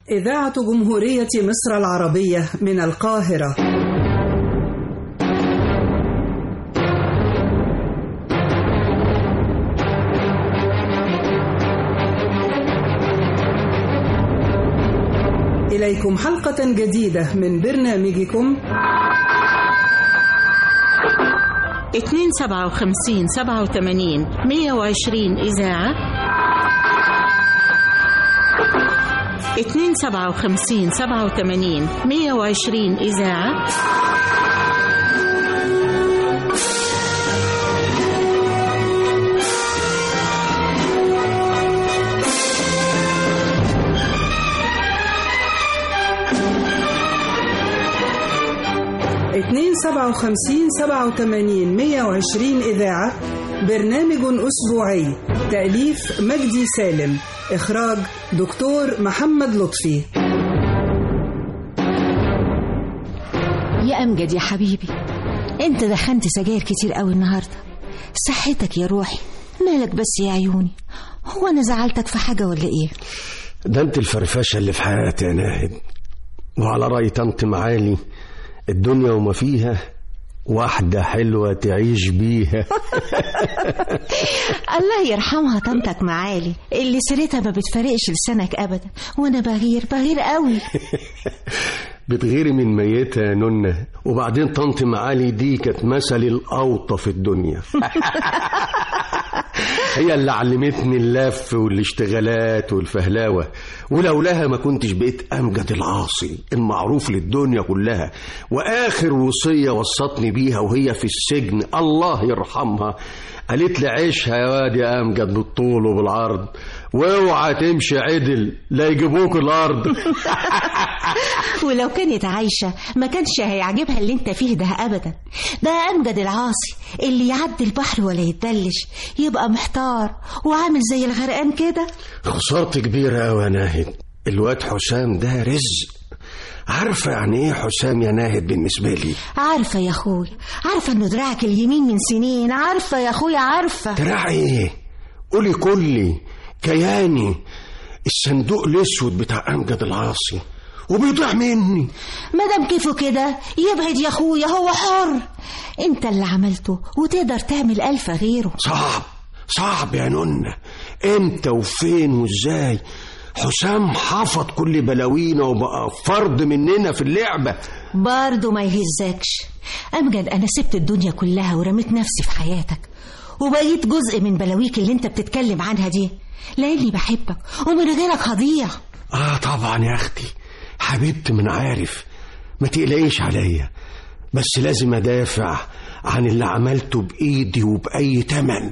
إذاعة جمهورية مصر العربية من القاهرة إليكم حلقة جديدة من برنامجكم اتنين سبعة وخمسين سبعة وثمانين مية وعشرين إذاعة اتنين سبعة وخمسين سبعة وثمانين مية وعشرين إذاعة اتنين سبعة وخمسين سبعة وثمانين مية وعشرين إذاعة برنامج أسبوعي تأليف مجدي سالم إخراج دكتور محمد لطفي يا أمجد يا حبيبي أنت دخنت سجاير كتير قوي النهاردة صحتك يا روحي مالك بس يا عيوني هو أنا زعلتك في حاجة ولا إيه ده انت الفرفشه اللي في حياتي يا ناهد وعلى رأي طنط معالي الدنيا وما فيها واحدة حلوة تعيش بيها الله يرحمها طنطك معالي اللي سيرتها ما بتفارقش لسانك أبدا وأنا بغير بغير قوي بتغيري من ميتة يا نونة وبعدين طنط معالي دي كانت مثلي الأوطى في الدنيا هي اللي علمتني اللف والاشتغالات والفهلاوة ولولاها ما كنتش بقيت أمجد العاصي المعروف للدنيا كلها وآخر وصية وصتني بيها وهي في السجن الله يرحمها قالت لي عيشها يا واد يا أمجد بالطول وبالعرض واوعى تمشي عدل لا يجيبوك الأرض ولو كانت عايشة ما كانش هيعجبها اللي انت فيه ده أبدا ده أمجد العاصي اللي يعدي البحر ولا يتدلش يبقى محتار وعامل زي الغرقان كده خسارتي كبيرة أوي يا ناهد الواد حسام ده رزق عارفة يعني ايه حسام يا ناهد بالنسبة لي عارفة يا أخويا عارفة إنه دراعك اليمين من سنين عارفة يا أخويا عارفة دراع ايه قولي كلي كياني الصندوق الاسود بتاع امجد العاصي وبيضيع مني مادام كيفه كده يبعد يا أخويا هو حر انت اللي عملته وتقدر تعمل ألف غيره صعب صعب يا نونة امتى وفين وازاي حسام حفظ كل بلاوينا وبقى فرد مننا في اللعبة برضه ما يهزكش أمجد أنا سبت الدنيا كلها ورميت نفسي في حياتك وبقيت جزء من بلاويك اللي انت بتتكلم عنها دي لاني بحبك ومن غيرك هضيع اه طبعا يا اختي حبيبتي من عارف ما تقلقيش عليا بس لازم ادافع عن اللي عملته بايدي وباي تمن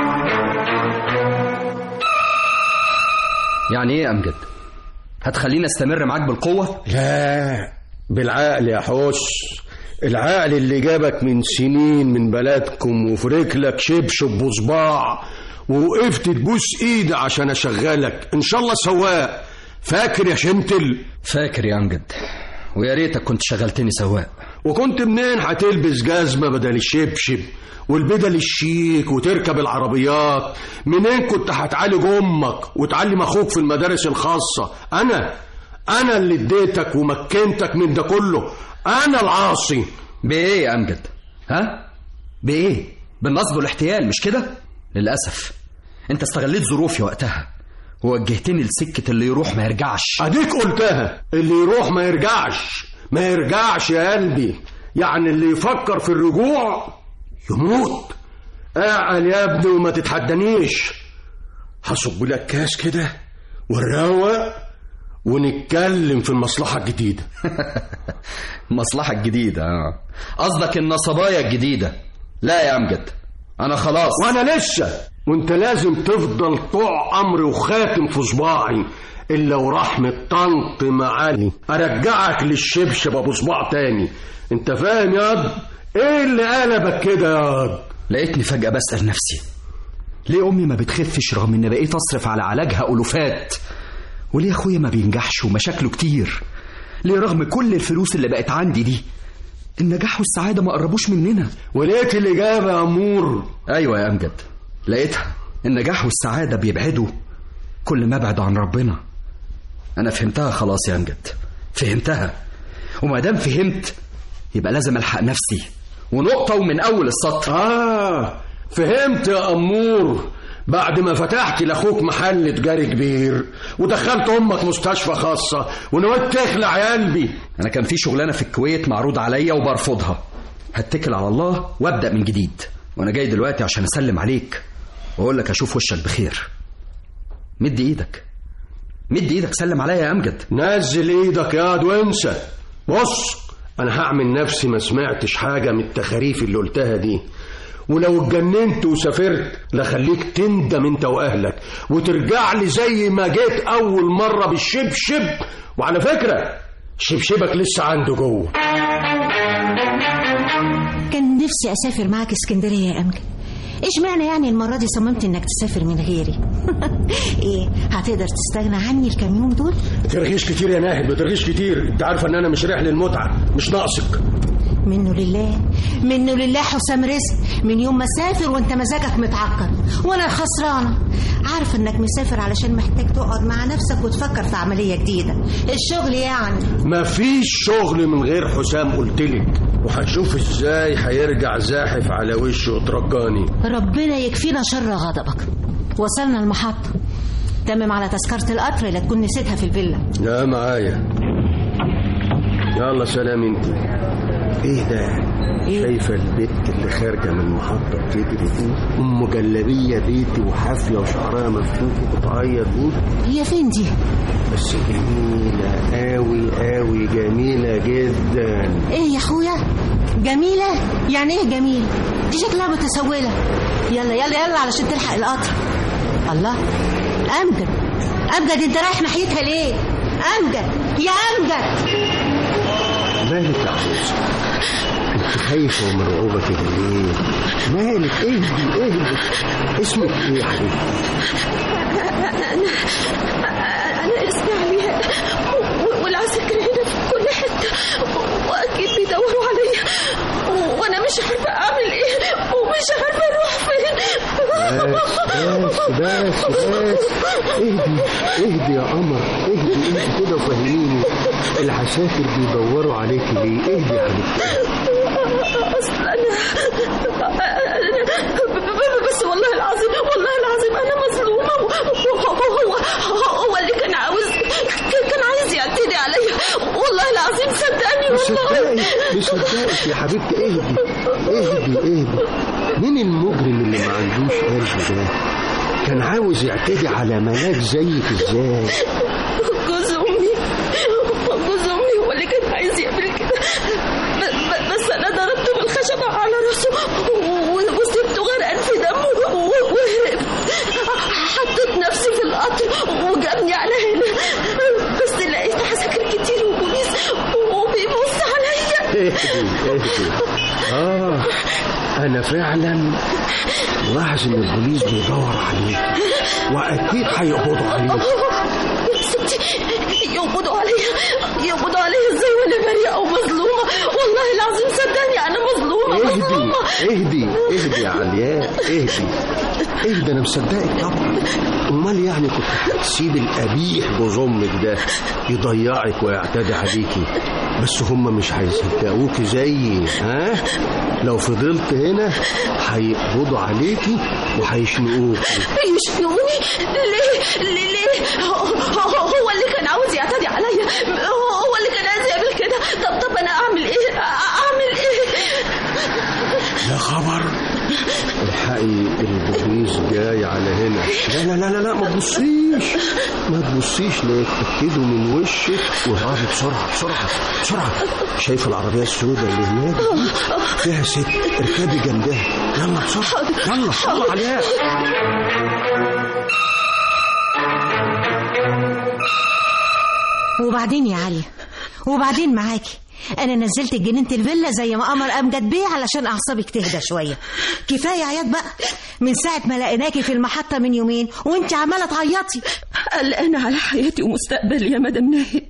يعني ايه يا امجد هتخليني استمر معاك بالقوه لا بالعقل يا حوش العقل اللي جابك من سنين من بلدكم وفي رجلك شبشب وصباع ووقفت تبوس ايدي عشان اشغلك ان شاء الله سواق فاكر يا شمتل فاكر يا امجد ويا ريتك كنت شغلتني سواق وكنت منين هتلبس جزمة بدل الشبشب والبدل الشيك وتركب العربيات منين كنت هتعالج امك وتعلم اخوك في المدارس الخاصة انا انا اللي اديتك ومكنتك من ده كله انا العاصي بايه يا امجد ها بايه بالنصب والاحتيال مش كده للاسف انت استغليت ظروفي وقتها ووجهتني لسكه اللي يروح ما يرجعش اديك قلتها اللي يروح ما يرجعش ما يرجعش يا قلبي يعني اللي يفكر في الرجوع يموت اعقل يا ابني وما تتحدانيش هصب لك كاس كده ونروق ونتكلم في المصلحة الجديدة المصلحه الجديده اه قصدك النصبايه الجديده لا يا امجد انا خلاص وانا لسه وانت لازم تفضل طوع امري وخاتم في صباعي الا ورحمة طنط معالي ارجعك للشبشب ابو صباع تاني انت فاهم ياض ايه اللي قلبك كده ياض لقيتني فجاه بسال نفسي ليه امي ما بتخفش رغم ان بقيت اصرف على علاجها الوفات وليه اخويا ما بينجحش ومشاكله كتير ليه رغم كل الفلوس اللي بقت عندي دي النجاح والسعاده ما قربوش مننا ولقيت الاجابة يا امور ايوه يا امجد لقيتها النجاح والسعاده بيبعدوا كل ما ابعد عن ربنا انا فهمتها خلاص يا امجد فهمتها وما دام فهمت يبقى لازم الحق نفسي ونقطه ومن اول السطر آه فهمت يا أمور بعد ما فتحت لأخوك محل تجاري كبير ودخلت أمك مستشفى خاصة ونويت تخلع يا قلبي انا كان في شغلانه في الكويت معروض عليا وبرفضها هتكل على الله وابدا من جديد وانا جاي دلوقتي عشان اسلم عليك واقول لك اشوف وشك بخير مد ايدك مد ايدك سلم عليا يا امجد نزل ايدك يا واد وانسى بص انا هعمل نفسي ما سمعتش حاجة من التخاريف اللي قلتها دي ولو اتجننت وسافرت لخليك تندم انت واهلك وترجع لي زي ما جيت اول مرة بالشبشب وعلى فكرة شبشبك لسه عنده جوه كان نفسي اسافر معاك اسكندريه يا امجد ايش معنى يعني المره دي صممت انك تسافر من غيري ايه هتقدر تستغنى عني الكام يوم دول ترغيش كتير يا ناهد ما ترغيش كتير انت عارفه ان انا مش رايح للمتعه مش ناقصك منه لله منه لله حسام رزق من يوم ما سافر وانت مزاجك متعكر وانا الخسرانه عارفه انك مسافر علشان محتاج تقعد مع نفسك وتفكر في عمليه جديده الشغل يعني مفيش شغل من غير حسام قلتلك وهنشوف ازاي هيرجع زاحف على وشه وترجاني ربنا يكفينا شر غضبك وصلنا المحطه تمم على تذكره القطر لا تكون نسيتها في الفيلا لا معايا يلا سلام انت ايه ده شايفه البت اللي خارجه من المحطه بتجري دي ام جلابيه بيتي وحافيه وشعرها مفتوح وبتعيط دي هي فين دي بس جميله قوي قوي جميله جدا ايه يا اخويا جميله يعني ايه جميله دي شكلها متسوله يلا يلا يلا علشان تلحق القطر الله امجد امجد انت رايح ناحيتها ليه امجد يا امجد مالك يا عروسه انت خايفه ومرعوبه كده ليه مالك اهدي اهدي اسمك ايه يا حبيبتي أنا اسمي عليها و- والعساكر هنا في كل حتة وأكيد بيدوروا عليا وأنا مش عارفة أعمل إيه ومش عارفة أروح فين بس بس بس بس اهدي اهدي يا قمر اهدي اهدي كده وفهميني العساكر بيدوروا عليكي ليه اهدي يا حبيبتي أصل أنا أنا- بس والله العظيم والله العظيم أنا مظلومة وهو هو هو اللي كان عاوز كان عايز يعتدي عليا والله العظيم صدقني والله مصدقك مصدقك يا حبيبتي اهدي اهدي اهدي مين المجرم اللي ما عندوش قلب ده كان عاوز يعتدي على ملاك زيك ازاي جوز امي جوز امي هو اللي كان عايز يعمل كده ب- ب- بس انا ضربته بالخشبه على راسه و- وسبته غرقان في دمه و- وهرب حطيت نفسي في القطر وجابني على هنا بس لقيت عساكر كتير وبوليس وبيبص عليا اهدي اهدي اه انا فعلا لاحظ ان البوليس بيدور عليك واكيد هيقبضوا عليك ستي يقبضوا عليا يقبضوا عليا ازاي وانا بريئه ومظلومه والله العظيم صدقني انا مظلومه اهدي مظلومه اهدي اهدي يا علياء اهدي اهدي انا مصدقك طبعا امال يعني كنت هتسيب القبيح جوز امك ده يضيعك ويعتدي عليكي بس هم مش هيصدقوكي زيي ها لو فضلت هنا هيقبضوا عليكي وهيشنقوكي يشنقوني ليه ليه ليه هو, هو, هو اللي كان عاوز يعتدي عليا هو, هو اللي كان عايز يعمل كده طب طب انا اعمل ايه اعمل ايه يا خبر الحقي البوليس جاي على هنا لا لا لا لا, لا ما تبصيش ما تبصيش لا يتأكدوا من وشك وهربي بسرعة بسرعة بسرعة شايفة العربية السوداء اللي هناك دي؟ فيها ست اركبي جنبها يلا بسرعة يلا يلا عليها وبعدين يا علي وبعدين معاكي انا نزلت جنينه الفيلا زي ما امر امجد بيه علشان اعصابك تهدى شويه كفايه عياط بقى من ساعه ما لقيناكي في المحطه من يومين وانت عماله تعيطي قلقانة على حياتي ومستقبلي يا مدام ناهد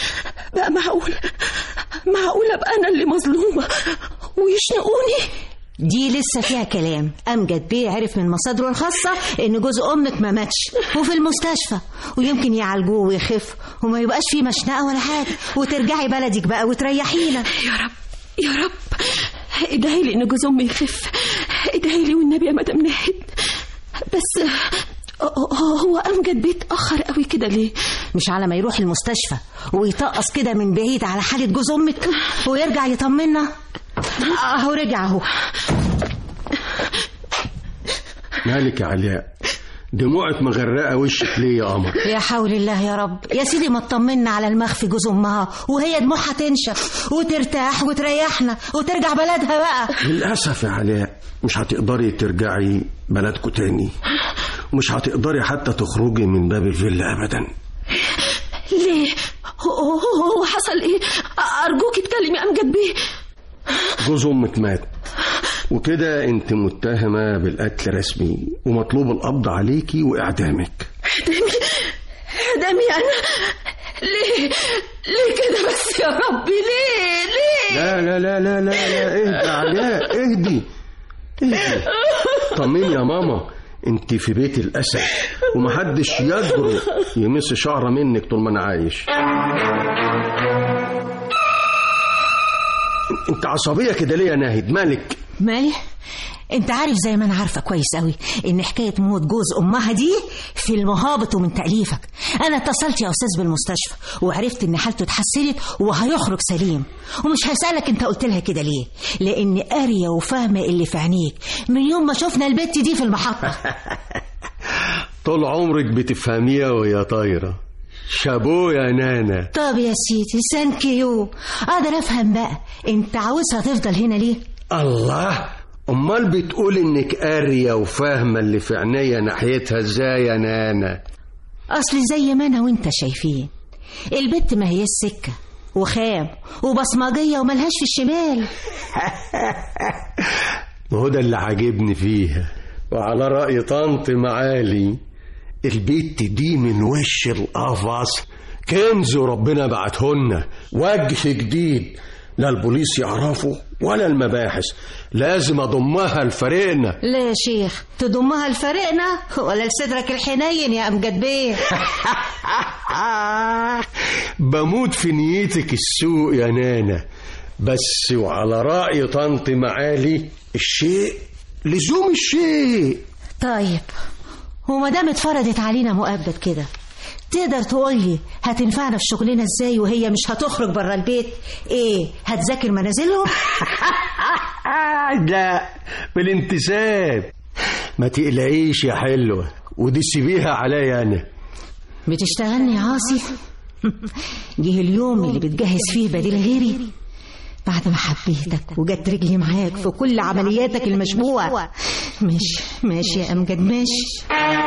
بقى معقول معقول ابقى انا اللي مظلومة ويشنقوني دي لسه فيها كلام امجد بيه عرف من مصادره الخاصه ان جوز امك ما ماتش وفي المستشفى ويمكن يعالجوه ويخف وما يبقاش فيه مشنقه ولا حاجه وترجعي بلدك بقى وتريحينا يا رب يا رب ادعي لي ان جوز امي يخف ادعي لي والنبي يا مدام ناهد بس هو- هو امجد بيتاخر قوي كده ليه مش على ما يروح المستشفى ويطقص كده من بعيد على حاله جوز امك ويرجع يطمنا اهو رجع اهو مالك يا علياء دموعك مغرقه وشك ليه يا قمر يا حول الله يا رب يا سيدي ما تطمنا على المخفي جوز امها وهي دموعها تنشف وترتاح وتريحنا وترجع بلدها بقى للاسف يا علاء مش هتقدري ترجعي بلدكم تاني ومش هتقدري حتى تخرجي من باب الفيلا ابدا ليه هو, هو, هو حصل ايه ارجوك اتكلمي امجد بيه جوز امك مات وكده انت متهمه بالقتل رسمي ومطلوب القبض عليكي واعدامك اعدامي اعدامي انا ليه ليه كده بس يا ربي ليه ليه لا لا لا لا لا لا اهدي يا علاء اهدي اهدي طمني يا ماما انت في بيت الاسد ومحدش يجرؤ يمس شعره منك طول ما انا عايش انت عصبيه كده ليه يا ناهد مالك مالي انت عارف زي ما انا عارفه كويس قوي ان حكايه موت جوز امها دي في المهابط ومن تاليفك انا اتصلت يا استاذ بالمستشفى وعرفت ان حالته اتحسنت وهيخرج سليم ومش هسالك انت قلت لها كده ليه لان قاريه وفاهمه اللي في عينيك من يوم ما شفنا البت دي في المحطه طول عمرك بتفهميها وهي طايره شابو يا نانا طب يا سيدي ثانك يو اقدر افهم بقى انت عاوزها تفضل هنا ليه الله امال بتقول انك قاريه وفاهمه اللي في عينيا ناحيتها ازاي يا نانا اصل زي ما انا وانت شايفين البت ما هي السكه وخام وبصمجيه وملهاش في الشمال ما هو ده اللي عاجبني فيها وعلى رأي طنط معالي البيت دي من وش القفص كنز ربنا بعتهن وجه جديد لا البوليس يعرفه ولا المباحث لازم اضمها لفريقنا لا يا شيخ تضمها لفريقنا ولا لصدرك الحنين يا امجد بيه بموت في نيتك السوء يا نانا بس وعلى رأي طنط معالي الشيء لزوم الشيء طيب وما دام اتفرضت علينا مؤبد كده تقدر تقولي هتنفعنا في شغلنا ازاي وهي مش هتخرج بره البيت ايه هتذاكر منازلهم لا بالانتساب ما تقلقيش يا حلوة ودي سيبيها عليا أنا بتشتغلني يا عاصي جه اليوم اللي بتجهز فيه بديل غيري بعد ما حبيتك وجت رجلي معاك في كل عملياتك المشبوهة ماشي ماشي يا أمجد ماشي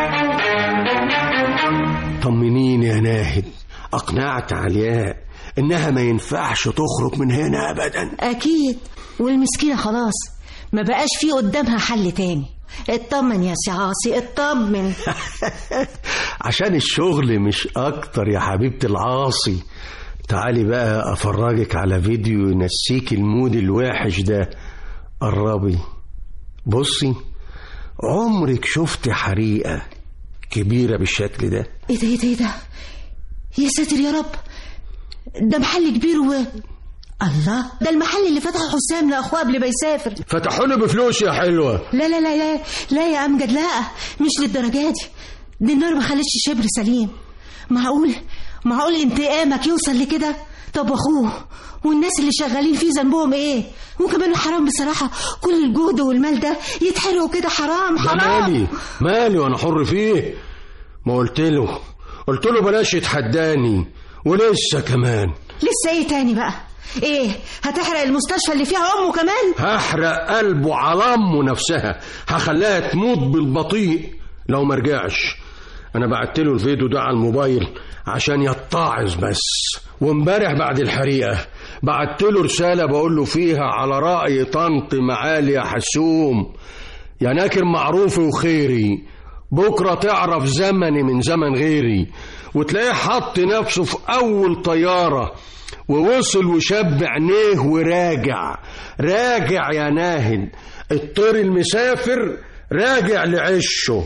طمنيني يا ناهد أقنعت علياء إنها ما ينفعش تخرج من هنا أبدا أكيد والمسكينة خلاص ما بقاش في قدامها حل تاني اطمن يا سي عاصي اطمن عشان الشغل مش أكتر يا حبيبتي العاصي تعالي بقى أفرجك على فيديو ينسيك المود الوحش ده قربي بصي عمرك شفت حريقة كبيرة بالشكل ده ايه ده ايه ده ايه ده يا ساتر يا رب ده محل كبير و الله ده المحل اللي فتحه حسام لاخوه قبل ما يسافر فتحوا له بفلوس يا حلوة لا لا لا لا لا يا امجد لا مش للدرجه دي دي النار ما خلتش شبر سليم معقول معقول انتقامك يوصل لكده طب واخوه والناس اللي شغالين فيه ذنبهم ايه وكمان حرام بصراحه كل الجهد والمال ده يتحرقوا كده حرام ده حرام مالي مالي وانا حر فيه ما قلت له قلت له بلاش يتحداني ولسه كمان لسه ايه تاني بقى ايه هتحرق المستشفى اللي فيها امه كمان هحرق قلبه على امه نفسها هخليها تموت بالبطيء لو ما رجعش انا بعت له الفيديو ده على الموبايل عشان يتعظ بس وامبارح بعد الحريقه بعت له رساله بقول له فيها على راي طنط معالي يا حسوم يا ناكر معروفي وخيري بكرة تعرف زمني من زمن غيري وتلاقيه حط نفسه في أول طيارة ووصل وشب عينيه وراجع راجع يا ناهد الطير المسافر راجع لعشه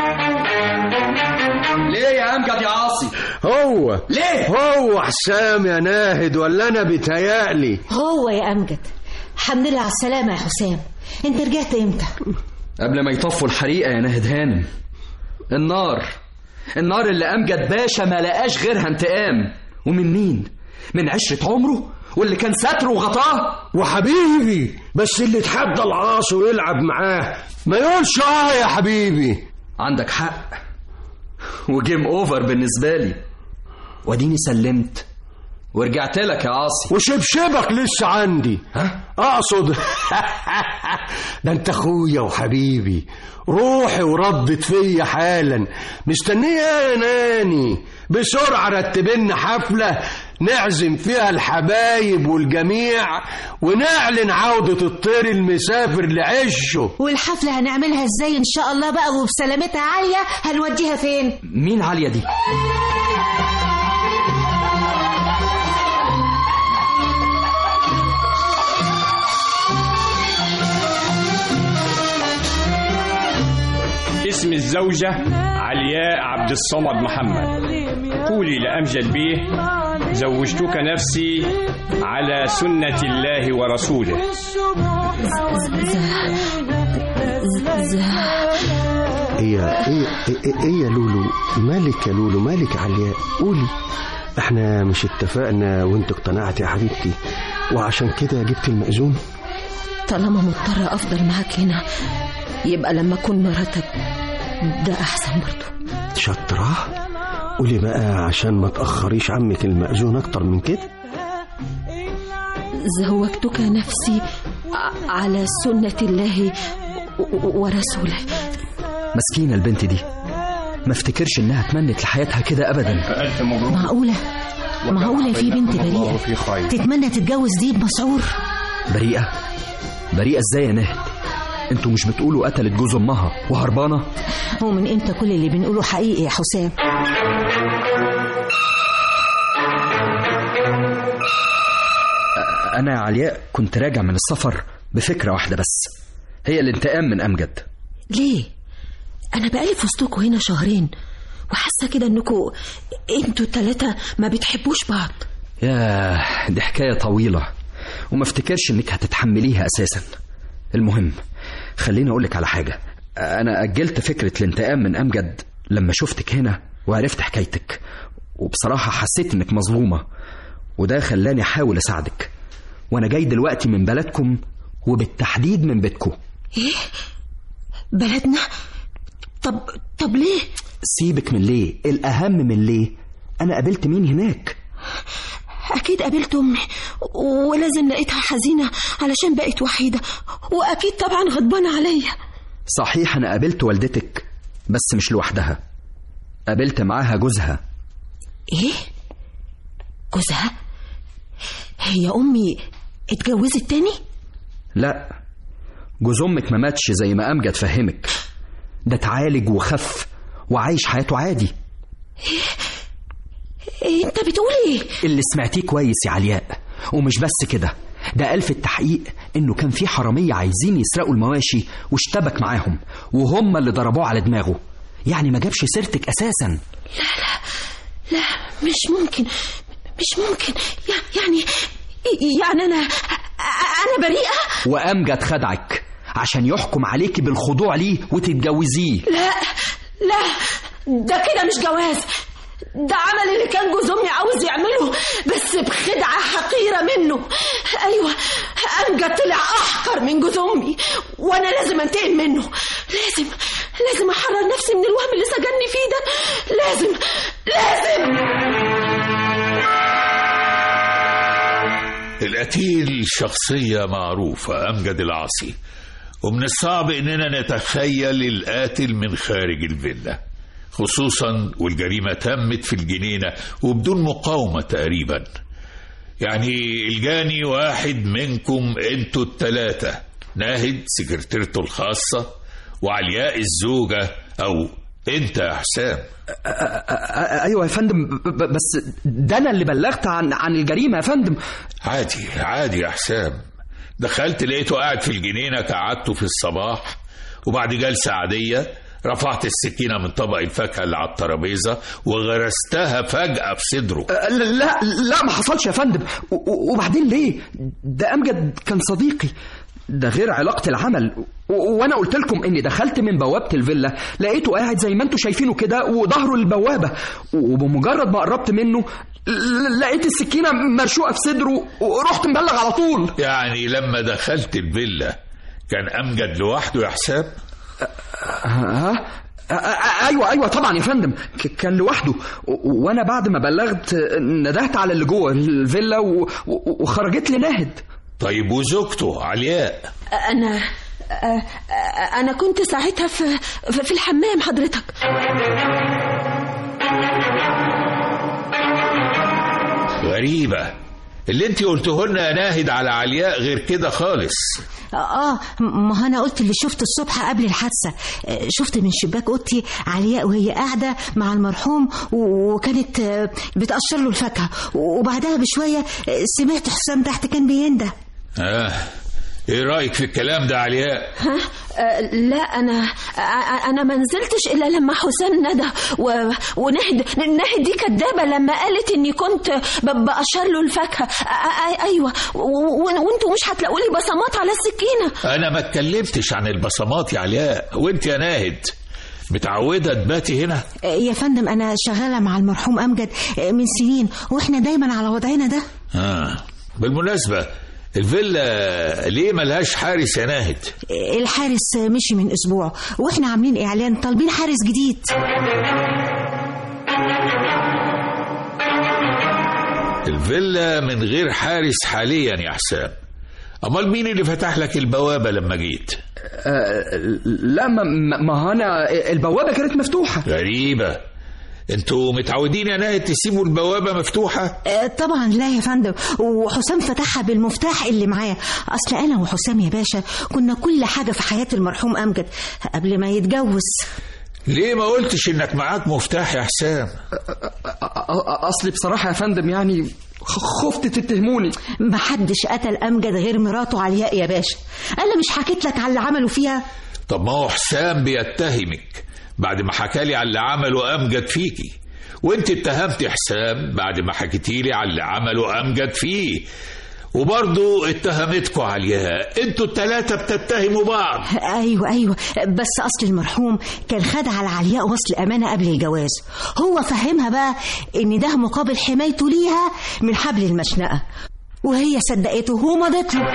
ليه يا امجد يا عاصي هو ليه؟ هو حسام يا ناهد ولا انا بيتهيألي هو يا أمجد الحمد لله على السلامة يا حسام انت رجعت امتى قبل ما يطفوا الحريقه يا ناهد هانم النار النار اللي امجد باشا ما لقاش غيرها انتقام ومن مين من عشره عمره واللي كان ستره وغطاه وحبيبي بس اللي يتحدى العاصي ويلعب معاه ما يقولش اه يا حبيبي عندك حق وجيم اوفر بالنسبه لي واديني سلمت ورجعت لك يا عاصي وشبشبك لسه عندي ها اقصد ده انت اخويا وحبيبي روحي وردت فيا حالا مستنيه يا ناني بسرعه رتبلنا حفله نعزم فيها الحبايب والجميع ونعلن عودة الطير المسافر لعشه والحفلة هنعملها ازاي ان شاء الله بقى وبسلامتها عالية هنوديها فين مين عاليه دي اسم الزوجة علياء عبد الصمد محمد قولي لأمجد بيه زوجتك نفسي على سنة الله ورسوله هي ايه ايه, إيه يا لولو مالك يا لولو مالك يا علياء قولي احنا مش اتفقنا وانت اقتنعت يا حبيبتي وعشان كده جبت المأذون طالما مضطرة أفضل معاك هنا يبقى لما أكون مراتك ده أحسن برضه شاطرة قولي بقى عشان ما تأخريش عمك المأذون أكتر من كده زوجتك نفسي ع- على سنة الله و- ورسوله مسكينه البنت دي ما افتكرش انها تمنت لحياتها كده ابدا ألف مبروك معقولة معقولة في بنت بريئة في خير تتمنى تتجوز ديب مسعور بريئه بريئه ازاي يا ناهد انتوا مش بتقولوا قتلت جوز امها وهربانه ومن امتى كل اللي بنقوله حقيقي يا حسام انا يا علياء كنت راجع من السفر بفكره واحده بس هي الانتقام من امجد ليه؟ أنا بقالي في وسطكوا هنا شهرين وحاسة كده إنكوا انتوا التلاتة ما بتحبوش بعض ياه دي حكايه طويله وما افتكرش انك هتتحمليها اساسا المهم خليني اقولك على حاجه انا اجلت فكره الانتقام من امجد لما شفتك هنا وعرفت حكايتك وبصراحه حسيت انك مظلومه وده خلاني احاول اساعدك وانا جاي دلوقتي من بلدكم وبالتحديد من بيتكم إيه؟ بلدنا؟ طب طب ليه؟ سيبك من ليه الاهم من ليه انا قابلت مين هناك أكيد قابلت أمي ولازم لقيتها حزينة علشان بقت وحيدة وأكيد طبعا غضبانة عليا صحيح انا قابلت والدتك بس مش لوحدها قابلت معاها جوزها إيه؟ جوزها؟ هي أمي اتجوزت تاني؟ لا جوز امك ما ماتش زي ما امجد فهمك ده اتعالج وخف وعايش حياته عادي إيه أنت بتقول إيه؟ اللي سمعتيه كويس يا علياء ومش بس كده ده قال في التحقيق انه كان في حراميه عايزين يسرقوا المواشي واشتبك معاهم وهم اللي ضربوه على دماغه يعني ما جابش سيرتك اساسا لا مش ممكن مش ممكن يع- يعني يعني أنا أنا بريئة؟ وامجد خدعك عشان يحكم عليكي بالخضوع ليه وتتجوزيه لا لا ده كده مش جواز ده عمل اللي كان جوز امي عاوز يعمله بس بخدعه حقيره منه ايوه امجد طلع احقر من جوز امي وانا لازم انتقم منه لازم لازم احرر نفسي من الوهم اللي سجني فيه ده لازم لازم القتيل شخصية معروفة أمجد العاصي ومن الصعب إننا نتخيل القاتل من خارج الفيلا خصوصا والجريمة تمت في الجنينة وبدون مقاومة تقريبا يعني الجاني واحد منكم انتوا التلاتة ناهد سكرتيرته الخاصة وعلياء الزوجة أو أنت يا حسام أ- أ- ايوه يا فندم ب- ب- بس ده انا اللي بلغت عن عن الجريمه يا فندم عادي عادي يا حسام دخلت لقيته قاعد في الجنينة قعدته في الصباح وبعد جلسة عادية رفعت السكينة من طبق الفاكهة اللي على الترابيزة وغرستها فجأة في صدره أه، لا لا ما حصلش يا فندم و- و- وبعدين ليه ده امجد كان صديقي ده غير علاقة العمل و- وانا قلت لكم اني دخلت من بوابة الفيلا لقيته قاعد زي ما انتم شايفينه كده وظهره للبوابة وبمجرد ما قربت منه ل- لقيت السكينة مرشوقة في صدره ورحت مبلغ على طول يعني لما دخلت الفيلا كان أمجد لوحده يا حسام ها أ- أ- ايوه ايوه طبعا يا فندم ك- كان لوحده و- وانا بعد ما بلغت ندهت على اللي جوه الفيلا و- و- وخرجت لي ناهد طيب وزوجته علياء انا آه، آه، انا كنت ساعتها في في في الحمام حضرتك غريبة اللي انت قلته لنا يا ناهد على علياء غير كده خالص اه ما انا قلت اللي شفته الصبح قبل الحادثه آه، شفت من شباك اوضتي علياء وهي قاعده مع المرحوم و- وكانت آه، بتقشر له الفاكهه وبعدها بشويه آه، سمعت حسام تحت كان بينده آه. ايه رأيك في الكلام ده علياء ها آه، لا انا آه، انا ما نزلتش الا لما حسام ندى و... ونهد نهد دي كدابه لما قالت اني كنت ب- بقشر له الفاكهه آه، آه، ايوه و- و- وانتوا مش هتلاقوا لي بصمات على السكينه انا ما اتكلمتش عن البصمات يا علياء وانت يا ناهد متعودة تباتي هنا آه، يا فندم انا شغاله مع المرحوم امجد آه، من سنين واحنا دايما على وضعنا ده آه. بالمناسبة الفيلا ليه ملهاش حارس يا ناهد آه، الحارس آه، مشي من اسبوع واحنا عاملين اعلان طالبين حارس جديد الفيلا من غير حارس حاليا يا حسام امال مين اللي فتح لك البوابة لما جيت آه، لا ما, ما- ما انا البوابه كانت مفتوحه غريبة انتوا متعودين يا ناهد تسيبوا البوابة مفتوحة آه، طبعا لا يا فندم وحسام فتحها بالمفتاح اللي معاه اصل انا وحسام يا باشا كنا كل حاجه في حياه المرحوم امجد قبل ما يتجوز ليه ما قلتش انك معاك مفتاح يا حسام أ- أ- اصلي بصراحه يا فندم يعني خ- خفت تتهموني محدش قتل امجد غير مراته علياء يا باشا انا مش حكيت لك على اللي عمله فيها طب ما هو حسام بيتهمك بعد ما حكالي على اللي عمله امجد فيكي وانت اتهمت حسام بعد ما حكيتي لي على اللي عمله امجد فيه وبرضه اتهمتكوا عليها انتوا التلاتة بتتهموا بعض ايوه ايوه بس اصل المرحوم كان خد على علياء وصل امانه قبل الجواز هو فهمها بقى ان ده مقابل حمايته ليها من حبل المشنقه وهي صدقته ومضت له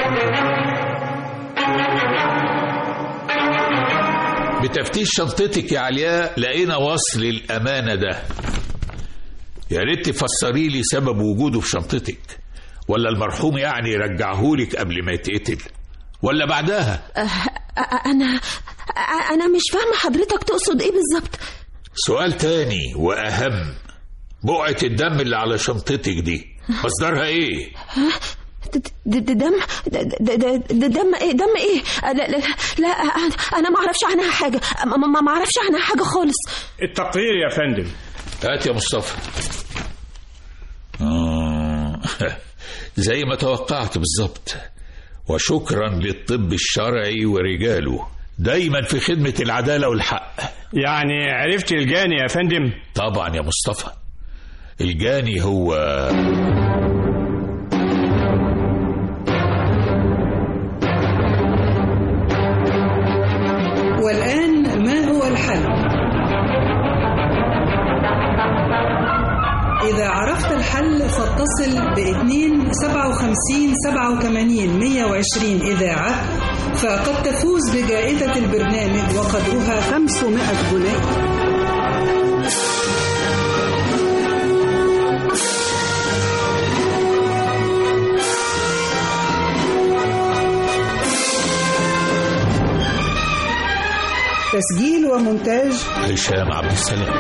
بتفتيش شنطتك يا علياء لقينا وصل الأمانة ده يا ريت تفسري لي سبب وجوده في شنطتك ولا المرحوم يعني رجعهولك قبل ما يتقتل ولا بعدها آه، آه، انا آه، انا مش فاهمه حضرتك تقصد ايه بالظبط سؤال تاني وأهم بقعة الدم اللي على شنطتك دي مصدرها ايه د- د- د- دم د- د- د- د- دم ايه دم ايه آه، لا لا, لا آه، انا ما اعرفش عنها حاجه ما- ما ما اعرفش عنها حاجه خالص التقرير يا فندم هات يا مصطفى آه، زي ما توقعت بالظبط وشكرا للطب الشرعي ورجاله دايما في خدمة العدالة والحق يعني عرفت الجاني يا فندم طبعا يا مصطفى الجاني هو والآن ما هو الحل؟ إذا عرفت الحل فاتصل ب 2 57 87 120 إذاعة فقد تفوز بجائزة البرنامج وقدرها 500 جنيه تسجيل ومونتاج هشام عبد السلام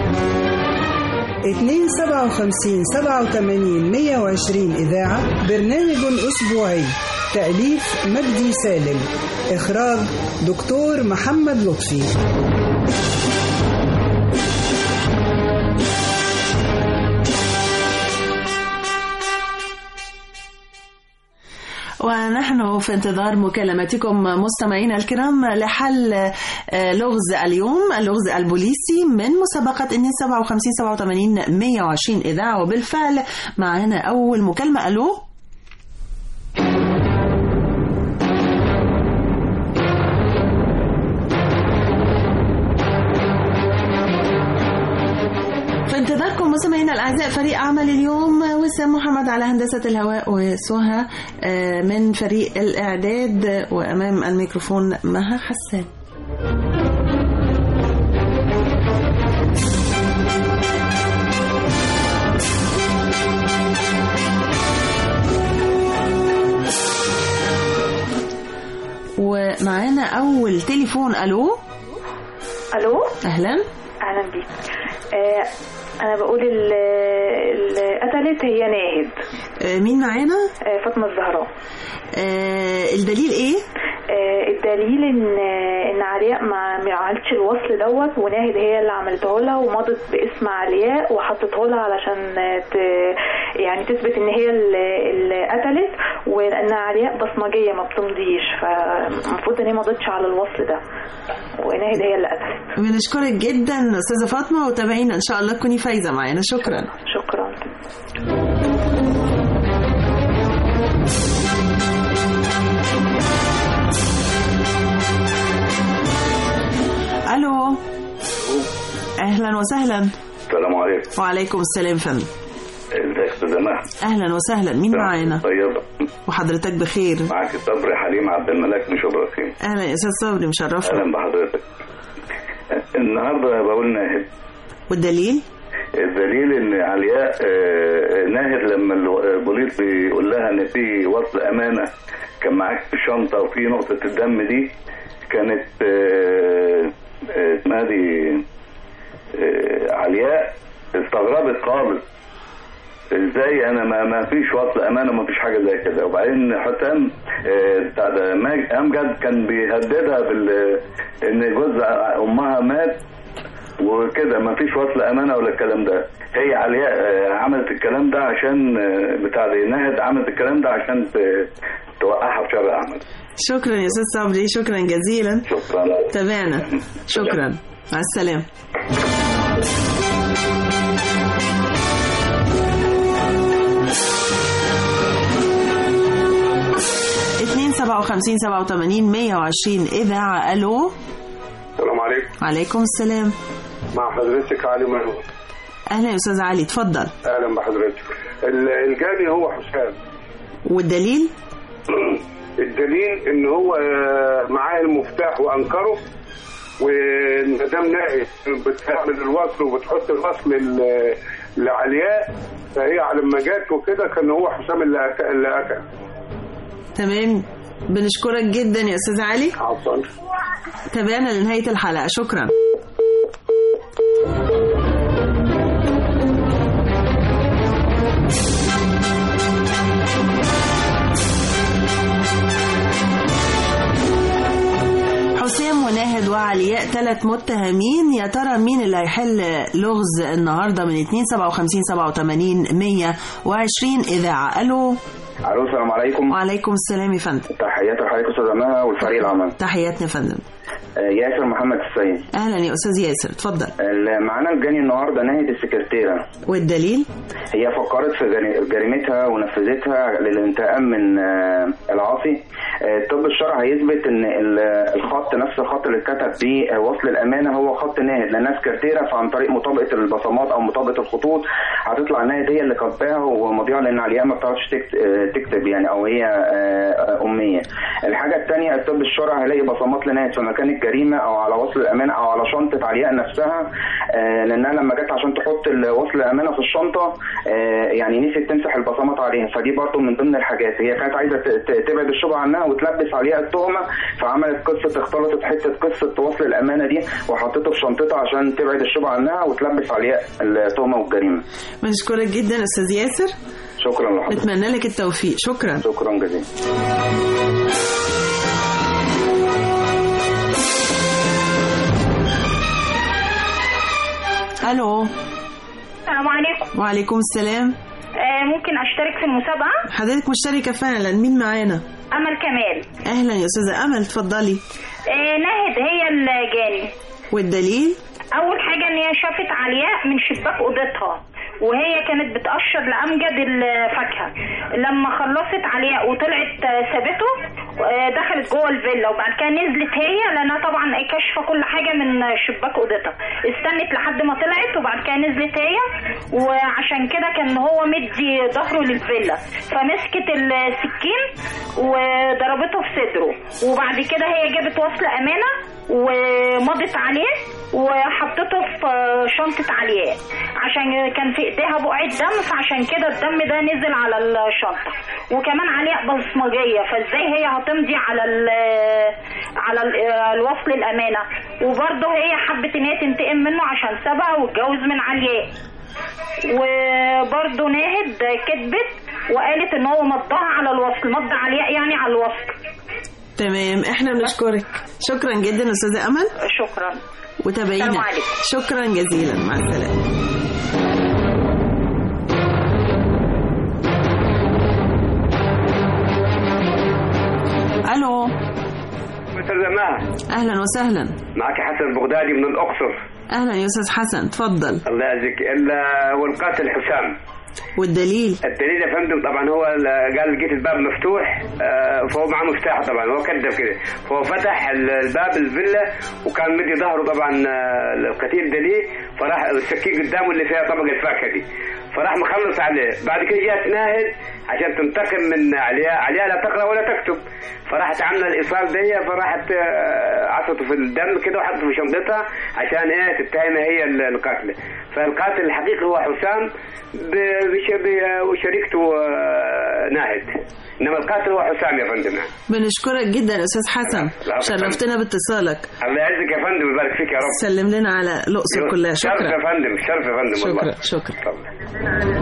2 57 87 120 إذاعة برنامج أسبوعي تأليف مجدي سالم إخراج دكتور محمد لطفي ونحن في انتظار مكالمتكم مستمعينا الكرام لحل آه، لغز اليوم اللغز البوليسي من مسابقة 257 87 120 إذاعة وبالفعل معنا أول مكالمة ألو في انتظاركم مستمعينا الاعزاء فريق عمل اليوم وسام محمد على هندسه الهواء وسهى آه، من فريق الاعداد وامام الميكروفون مها حسان ومعانا اول تليفون الو الو اهلا اهلا بيك آه انا بقول ال- اللي قتلت هي ناهد آه، مين معانا آه فاطمه الزهراء آه، الدليل ايه آه الدليل ان ان علياء ما ما عملتش الوصل دوت وناهد هي اللي عملته لها ومضت باسم علياء وحطته لها علشان ت يعني تثبت ان هي اللي اللي قتلت ولان علياء بصمجيه ما بتمضيش فالمفروض ان هي ما مضتش على الوصل ده وناهد هي اللي قتلت بنشكرك جدا استاذه فاطمه وتابعينا ان شاء الله تكوني فايزه معانا شكرا شكرا الو اهلا وسهلا السلام عليكم وعليكم السلام فندم ازيك يا استاذ مها اهلا وسهلا مين معانا طيبه وحضرتك بخير معاك صبري حليم عبد الملك من شبرا الخيم اهلا يا استاذ صبري مشرفنا اهلا بحضرتك النهارده بقول ناهد والدليل الدليل ان علياء آه، ناهد لما البوليس بيقول لها ان في وصل امانه كان معاك في الشنطه وفي نقطه الدم دي كانت آه، آه، اسمها دي آه، علياء استغربت خالص ازاي انا ما, ما فيش وصل امانه ما فيش حاجه زي كده وبعدين حسام آه، بتاع ده ماج- امجد كان بيهددها بال ان جوز امها مات وكده ما فيش وصل امانه ولا الكلام ده هي علياء آه، عملت الكلام ده عشان آه، بتاع ده ناهد عملت الكلام ده عشان ت- توقعها في شر احمد شكرا يا استاذ صبري شكرا جزيلا شكرا تابعنا شكرا مع السلامه 257 87 120 إذاعة ألو السلام عليكم وعليكم السلام مع حضرتك علي محمود أهلا يا أستاذ علي اتفضل اهلا بحضرتك ال- الجاني هو حسام والدليل الدليل ان هو آه، معاه المفتاح وانكره والمدام ناهد بتعمل الوصل وبتحط الوصل ل- لعلياء فهي على ما جت وكده كان هو حسام اللي أك- اللي اكل تمام بنشكرك جدا يا أستاذ علي عفوا تابعنا لنهاية الحلقة شكرا حسام وناهد وعلياء ثلاث متهمين يا ترى مين اللي هيحل لغز النهارده من 2 57 87 120 اذاعه الو الو السلام عليكم وعليكم السلام يا فندم تحياتي لحضرتك استاذ مها والفريق العمل تحياتنا يا فندم آه، ياسر محمد السيد اهلا يا استاذ ياسر اتفضل ال- معانا الجاني النهارده ناهد السكرتيره والدليل هي فكرت في جري- جريمتها ونفذتها للانتقام من آه، العاصي آه، الطب الشرعي هيثبت ان ال- الخط نفس الخط اللي اتكتب فيه وصل الامانه هو خط ناهد لانها سكرتيره فعن طريق مطابقه البصمات او مطابقه الخطوط هتطلع ناهد هي اللي كاتباها ومضيعه لان علياء ما بتعرفش تكت- آه، تكتب يعني او هي آه، اميه الحاجه الثانيه الطب الشرعي هيلاقي بصمات لناهد في مكان الجريمه او على وصل الامانه او على شنطه علياء نفسها آه، لانها لما جت عشان تحط ال- وصل الامانه في الشنطه آه، يعني نسيت تمسح البصمات عليها فدي برضو من ضمن الحاجات هي كانت عايزه ت- ت- تبعد الشبهه عنها وتلبس عليها التهمه فعملت قصه اختلطت حته قصه وصل الامانه دي وحطيته في شنطتها عشان تبعد الشبهه عنها وتلبس عليها التهمه والجريمه بنشكرك جدا استاذ ياسر شكرا لحضرتك نتمنى لك التوفيق شكرا شكرا جزيلا الو السلام عليكم وعليكم السلام آه ممكن اشترك في المسابقه حضرتك مشتركة فعلا مين معانا امل كمال اهلا يا استاذة امل اتفضلي آه، ناهد هي الجاني والدليل اول حاجه ان هي شافت علياء من شباك اوضتها وهي كانت بتقشر لامجد الفاكهه لما خلصت علياء وطلعت آه، سابته آه، دخلت جوه الفيلا وبعد كده نزلت هي لانها طبعا كاشفه كل حاجه من شباك اوضتها استنت لحد ما طلعت وبعد كده نزلت هي وعشان كده كان هو مدي ظهره للفيلا فمسكت السكين وضربته في صدره وبعد كده هي جابت وصل امانه ومضت عليه وحطته في شنطة علياء عشان كان في ايديها بقعة دم فعشان كده الدم ده نزل على الشنطة وكمان علياء بصمجية فازاي هي هتمضي على ال على ال الوصل الأمانة وبرضه هي حبت ان هي تنتقم منه عشان سبقها واتجوز من علياء وبرضه ناهد كذبت وقالت ان هو مضاها على الوصل مضى علياء يعني على الوصل تمام احنا بنشكرك شكرا جدا استاذة امل شكرا وتابعينا السلام عليكم. شكرا جزيلا مع السلامة الو استاذ مها اهلا وسهلا معك حسن البغدادي من الاقصر اهلا يا استاذ حسن اتفضل الله يعزك ال- والقاتل حسام والدليل الدليل يا فندم طبعا هو ال- قال لقيت الباب مفتوح آه، فهو معاه مفتاح طبعا هو كذب كده فهو فتح ال- الباب الفيلا وكان مدي ظهره طبعا آه، القتيل ده ليه فراح السكين قدامه اللي فيها طبق الفاكهه دي فراح مخلص عليه بعد كده جات ناهد عشان تنتقم من علياء علياء لا تقرا ولا تكتب فراحت عامله الايصال دي فراحت آه، عصته في الدم كده وحطته في شنطتها عشان ايه تتهمها هي ال- القاتله فالقاتل الحقيقي هو حسام ب- بش- ب- وشريكته آه، ناهد انما القاتل هو حسام يا فندم بنشكرك جدا يا استاذ حسن لا، شرفتنا باتصالك الله يعزك يا فندم ويبارك فيك يا رب سلم لنا على الاقصر كلها شرف يا شكرا فندم شرف يا فندم والله شكرا شكرا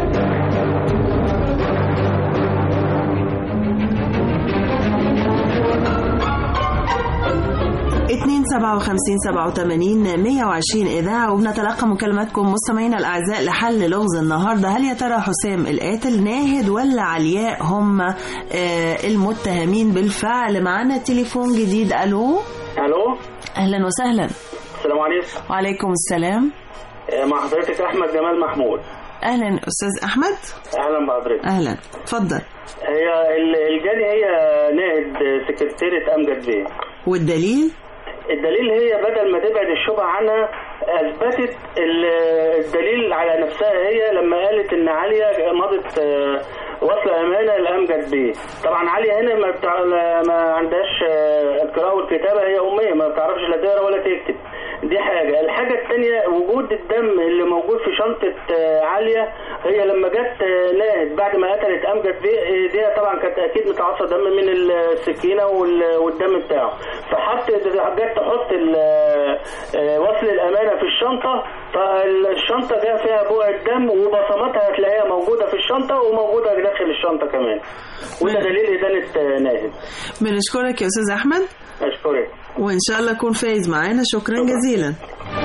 اتنين سبعة وخمسين سبعة وتمانين مية وعشرين إذاعة وبنتلقى مكالماتكم مستمعينا الأعزاء لحل لغز النهاردة هل يا ترى حسام القاتل ناهد ولا علياء هم آه المتهمين بالفعل معانا تليفون جديد ألو الو أهلا وسهلا السلام عليكم وعليكم السلام آه، مع حضرتك احمد جمال محمود أهلا أستاذ أحمد اهلا بحضرتك أهلا اتفضل هي ال- الجاني هي ناهد سكرتيرة امجد بيه والدليل الدليل هي بدل ما تبعد الشبهة عنها اثبتت ال- الدليل على نفسها هي لما قالت ان عليا مضت آه، وصل امانه لامجد بيه طبعا عليا هنا ما, بتع... ما عندهاش آه، القراءه والكتابه هي اميه ما بتعرفش لا تقرا ولا تكتب دي حاجه الحاجه الثانيه وجود الدم اللي موجود في شنطه آه، عليا هي لما جت آه، ناهد بعد ما قتلت امجد بيه ايديها طبعا كانت اكيد متعصى دم من السكينه وال- والدم بتاعه فحط جت تحط ال- آه، وصل الامانه في الشنطه فالشنطه جاء فيها بقع الدم وبصماتها هتلاقيها موجوده في الشنطه وموجوده داخل الشنطه كمان وده دليل ادانه آه، ناهد بنشكرك يا أستاذ أحمد اشكرك وإن شاء الله يكون فايز معانا شكرا جزيلا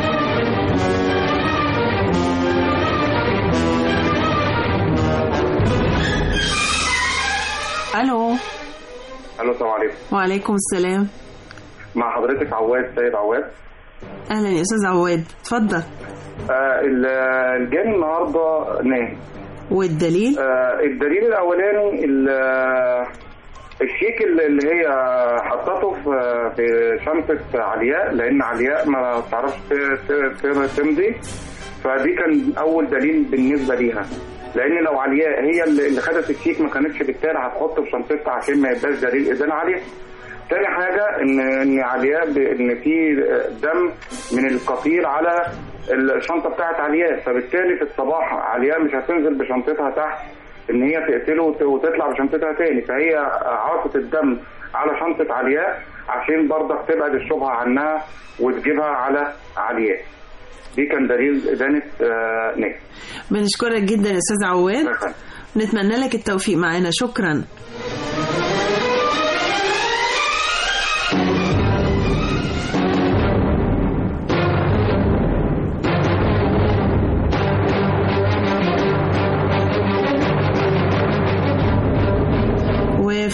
ألو الو السلام عليكم وعليكم السلام مع حضرتك عواد سيد عواد أهلا يا أستاذ عواد اتفضل آه ال- الجاني النهارده ناهي والدليل آه الدليل الاولاني ال- آه، الشيك اللي اللي هي حطته في في شنطه علياء لان علياء ما بتعرفش ت- ت- ت- تمضي فدي كان اول دليل بالنسبه ليها لان لو علياء هي اللي اللي خدت الشيك ما كانتش بالتالي هتحطه في شنطتها عشان ما يبقاش دليل ادانه عليه تاني حاجة إن إن علياء ب- إن في دم من القتيل على الشنطة بتاعت علياء فبالتالي في الصباح علياء مش هتنزل بشنطتها تحت إن هي تقتله وت- وتطلع بشنطتها تاني فهي عاصت الدم على شنطة علياء عشان برضك تبعد الشبهة عنها وتجيبها على علياء دي كان دليل إدانة آه، نجم بنشكرك جدا يا أستاذ عواد نتمنى لك التوفيق معانا شكرا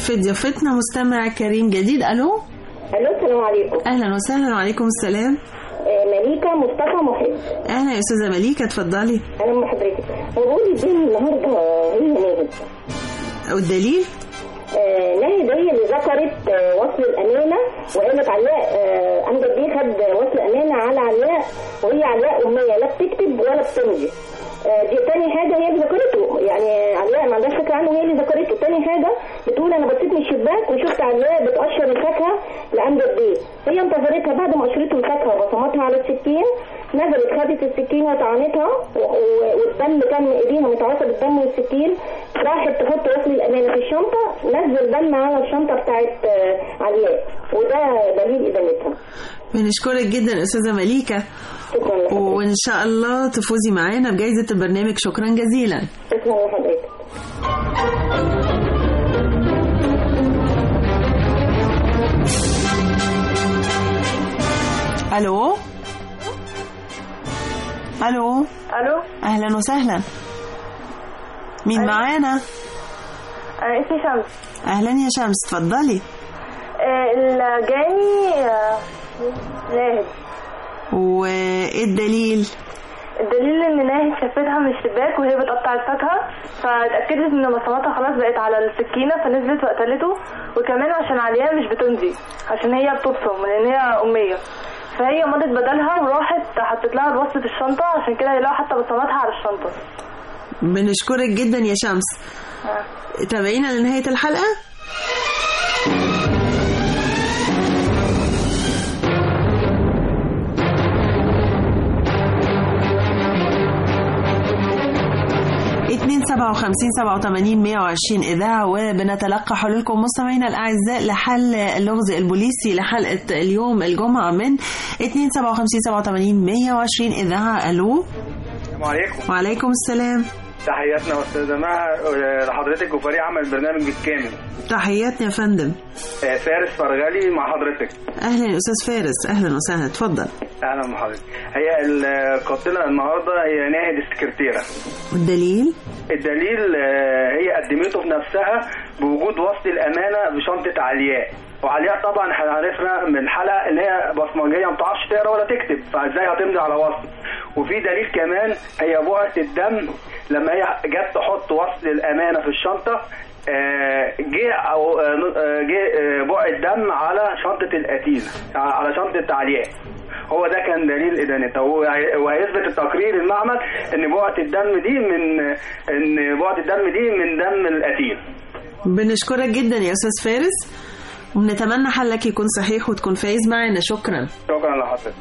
نعرف ضيافتنا مستمع كريم جديد الو الو السلام عليكم اهلا وسهلا وعليكم السلام آه، مليكة مصطفى محب اهلا يا استاذه مليكه اتفضلي انا ام حضرتك بقول الدين النهارده هي ناهد والدليل آه، ناهد هي اللي ذكرت آه، وصل الامانه وقالت علياء آه، امجد بيه خد وصل امانه على علياء وهي علياء اميه لا بتكتب ولا بتمضي آه، دي تاني حاجه هي اللي ذكرته يعني علياء ما عندهاش فكره عنه هي اللي ذكرته تاني حاجه بتقول انا بصيت من الشباك وشفت علياء بتقشر الفاكهه لامجد بيه هي انتظرتها بعد ما قشرته الفاكهه وبصمتها على السكين نزلت خدت السكين وطعنتها و- و- والدم كان من ايديها متعصب الدم والسكين راحت تحط وصل الامانه في الشنطه نزل دم على الشنطه بتاعت آه، علياء وده دليل ادانتها بنشكرك جدا استاذه مليكه وان شاء الله تفوزي معانا بجائزه البرنامج شكرا جزيلا شكرا لحضرتك الو الو الو اهلا وسهلا مين معانا انا اسمي شمس اهلا يا شمس اتفضلي آه، اللي جاني آه، ناهد وايه الدليل الدليل ان ناهد شافتها من الشباك وهي بتقطع الفاكهه فاتاكدت ان بصماتها خلاص بقت على السكينه فنزلت وقتلته وكمان عشان علياء مش بتمضي عشان هي بتبصم لان هي اميه فهي مضت بدلها وراحت حطت لها الوصل في الشنطه عشان كده هيلاقوا حتى بصماتها على الشنطه بنشكرك جدا يا شمس تابعينا لنهايه الحلقه اتنين سبعة وخمسين سبعة وتمانين مية وعشرين إذاعة وبنتلقى حلولكم مستمعينا الأعزاء لحل اللغز البوليسي لحلقة اليوم الجمعة من اتنين سبعة وخمسين سبعة وتمانين مية وعشرين إذاعة ألو السلام عليكم وعليكم السلام تحياتنا استاذه مها آه، لحضرتك وفريق عمل البرنامج بالكامل تحياتنا يا فندم آه، فارس فرغلي مع حضرتك أهلا يا أستاذ فارس أهلا وسهلا اتفضل اهلا بحضرتك هي القاتله النهارده هي ناهد السكرتيره والدليل الدليل آه، هي قدمته في نفسها بوجود وصل الامانه بشنطه علياء وعلياء طبعا احنا عرفنا من الحلقه ان هي بصمجيه ما بتعرفش تقرا ولا تكتب فازاي هتمضي على وصل وفي دليل كمان هي بقعه الدم لما هي جت تحط وصل الامانه في الشنطه آه، جه او آه، آه، جه آه، بقع الدم على شنطه القتيل على شنطه علياء هو ده كان دليل ادانتها وهي- وهيثبت التقرير المعمل ان بقعه الدم دي من ان بقعه الدم دي من دم القتيل بنشكرك جدا يا أستاذ فارس ونتمنى حلك يكون صحيح وتكون فايز معنا شكرا شكرا لحضرتك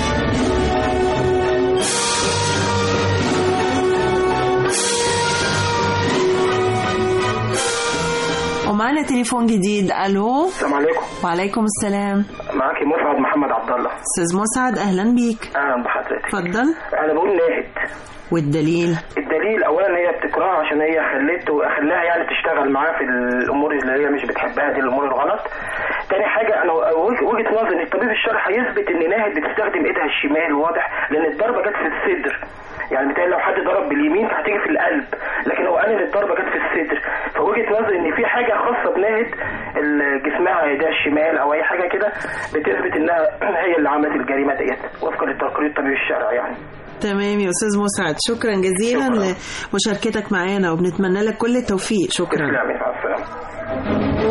ومعنا تليفون جديد الو السلام عليكم وعليكم السلام معاكي مسعد محمد عبد الله استاذ مسعد اهلا بيك اهلا بحضرتك اتفضل انا بقول ناهد والدليل الدليل اولا هي بتكرهها عشان هي خلته خلاها يعني تشتغل معاه في الامور اللي هي مش بتحبها دي الامور الغلط تاني حاجه انا وجه- وجهه نظري ان الطبيب الشرعي هيثبت ان ناهد بتستخدم ايدها الشمال واضح لان الضربه جت في الصدر يعني بالتالي لو حد ضرب باليمين فهتيجي في القلب لكن هو قال ان الضربه جت في الصدر فوجهه نظري ان في حاجه خاصه بناهد ال- جسمها ايديها الشمال او اي حاجه كده بتثبت انها هي اللي عملت الجريمه ديت وفقا للتقرير الطبيب الشرعي يعني تمام يا استاذ مسعد شكرا جزيلا لمشاركتك معانا وبنتمنى لك كل التوفيق شكرا تسلمي مع السلامه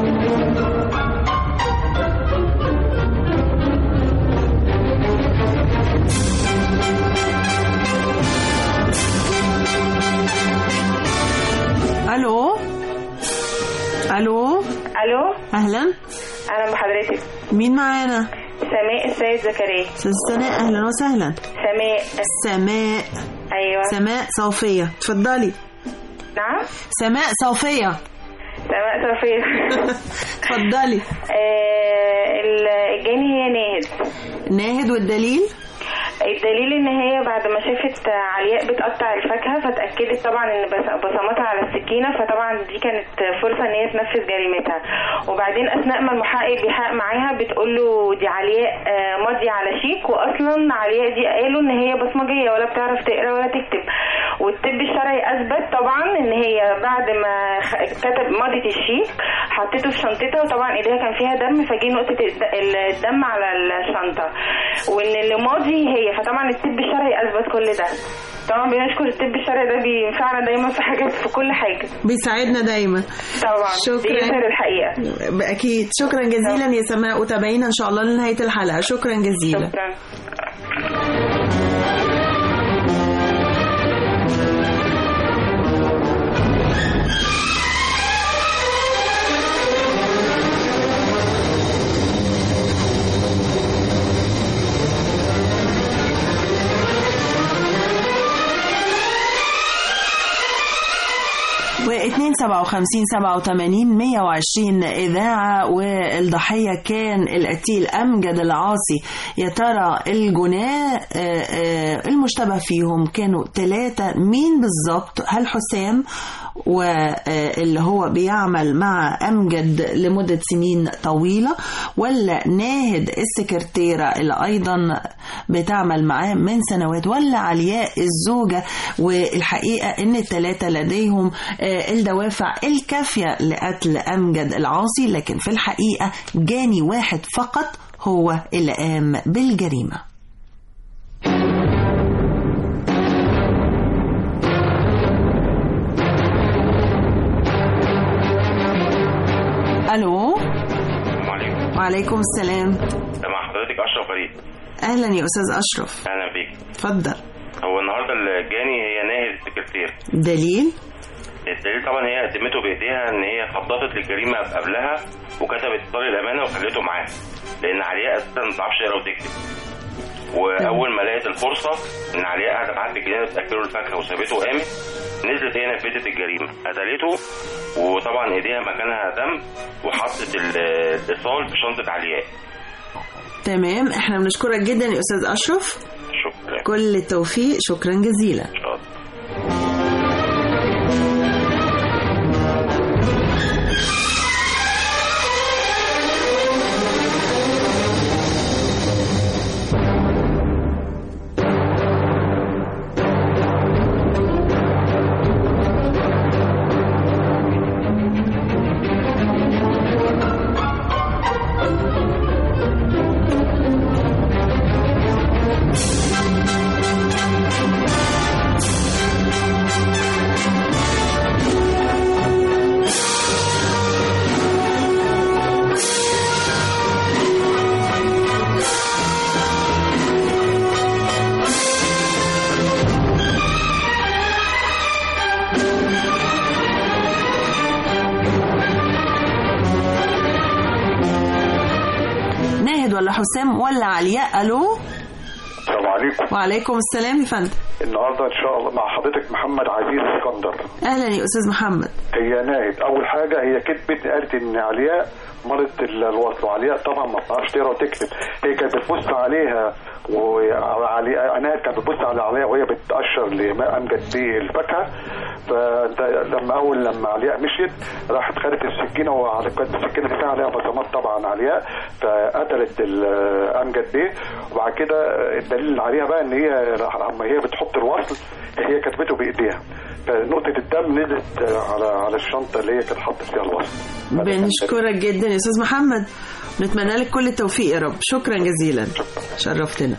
الو الو الو اهلا اهلا بحضرتك مين معانا سماء السيد زكريا استاذ سناء اهلا وسهلا سماء سماء ايوه سماء صوفية اتفضلي نعم سماء صوفية سماء صفية اتفضلي آه، ال- الجاني هي ناهد ناهد والدليل الدليل ان هي بعد ما شافت علياء بتقطع الفاكهه فتاكدت طبعا ان بص- بصماتها على السكينه فطبعا دي كانت فرصه ان هي تنفذ جريمتها وبعدين اثناء ما المحقق بيحقق معاها بتقول له دي علياء آه، ماضيه على شيك واصلا علياء دي قالوا ان هي بصمجيه ولا بتعرف تقرا ولا تكتب والطب الشرعي اثبت طبعا ان هي بعد ما خ- كتب ماضيه الشيك حطيته في شنطتها وطبعا ايديها كان فيها دم فجي نقطه الد- الدم على الشنطه وان اللي ماضي هي فطبعا الطب الشرعي اثبت كل ده طبعا بنشكر الطب الشرعي ده بينفعنا دايما في حاجات في كل حاجه بيساعدنا دايما طبعا شكرا بيظهر الحقيقه اكيد شكرا جزيلا يا سماء وتابعينا ان شاء الله لنهايه الحلقه شكرا جزيلا شكرا و2 57 87 120 إذاعة والضحية كان القتيل أمجد العاصي يا ترى الجناة آه، آه، المشتبه فيهم كانوا ثلاثة مين بالظبط هل حسام واللي هو بيعمل مع أمجد لمدة سنين طويلة ولا ناهد السكرتيرة اللي أيضا بتعمل معاه من سنوات ولا علياء الزوجة والحقيقة إن الثلاثة لديهم آه، الدوافع الكافية لقتل أمجد العاصي لكن في الحقيقة جاني واحد فقط هو اللي قام بالجريمة ألو السلام عليكم وعليكم السلام مع حضرتك اشرف غريب أهلا يا أستاذ أشرف اهلا بيك اتفضل هو النهارده الجاني هي ناهد السكرتير دليل الدليل طبعا هي قدمته بايديها ان هي خططت للجريمه قبلها وكتبت اتصال الامانه وخليته معاها لان علياء اساسا ما بتعرفش تقرا وتكتب واول ما لقيت الفرصه ان علياء قاعده معاها في الجنينه بتاكله الفاكهه وسابته وقامت نزلت هي نفذت الجريمه قتلته وطبعا ايديها مكانها دم وحطت ال- الاتصال في شنطه علياء تمام احنا بنشكرك جدا يا أستاذ أشرف شكرا كل التوفيق شكرا جزيلا ان شاء الله ناهد ولا حسام ولا علياء ألو السلام عليكم وعليكم السلام يا فندم النهارده ان شاء الله مع حضرتك محمد عزيز اسكندر أهلا يا أستاذ محمد هي ناهد اول حاجه هي كتبت قالت ان علياء مرض ال- الوصل وعلياء طبعا ما بتعرفش تقرا وتكتب هي كانت بتبص عليها وعلياء ناهد كانت بتبص على علياء وهي بتقشر لامجد بيه الفاكهه فانت لما اول لما علياء مشيت راحت خدت السكينه وعلى كانت السكينه دي فيها عليها بصمات طبعا علياء فقتلت ال- امجد بيه وبعد كده الدليل اللي عليها بقى ان هي لما هي بتحط الوصل هي كتبته بايديها فنقطة الدم نزلت على على الشنطة اللي هي كانت حاطة فيها الوصل بنشكرك جدا يا أستاذ محمد نتمنى لك كل التوفيق يا رب شكرا جزيلا شرفتنا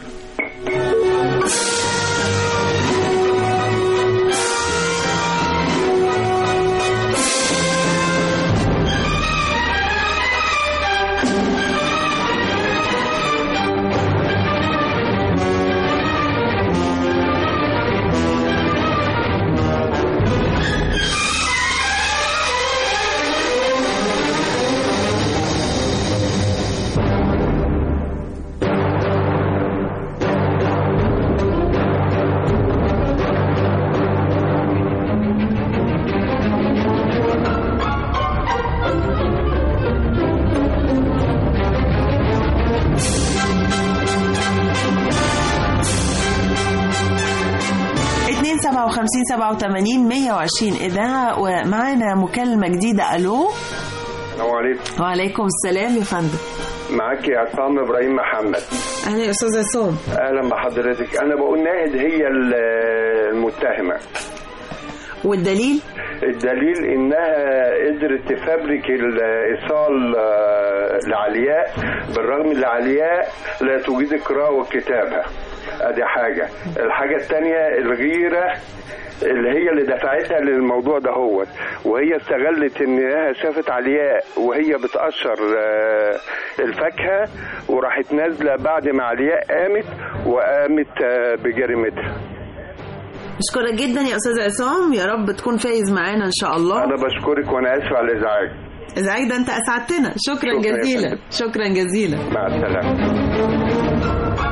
57 87 120 إذاعة ومعانا مكالمة جديدة ألو السلام عليكم وعليكم السلام يا فندم معاك يا عصام ابراهيم محمد أهلا يا أستاذ عصام اهلا بحضرتك انا بقول ناهد هي ال- المتهمه والدليل الدليل انها قدرت تفبرك الايصال آه، لعلياء بالرغم ان علياء لا تجيد القراءه والكتابه ادي حاجه الحاجه الثانيه الغيره اللي هي اللي دفعتها للموضوع ده هو وهي استغلت انها شافت علياء وهي بتقشر آه، الفاكهه وراحت نازله بعد ما علياء قامت وقامت آه، بجريمتها أشكرك جدا يا أستاذ عصام يا رب تكون فايز معانا إن شاء الله انا بشكرك وانا اسف على الازعاج إزعاج ده أنت أسعدتنا شكرا شكرا يا جزيلا فندم. شكرا جزيلا مع السلامه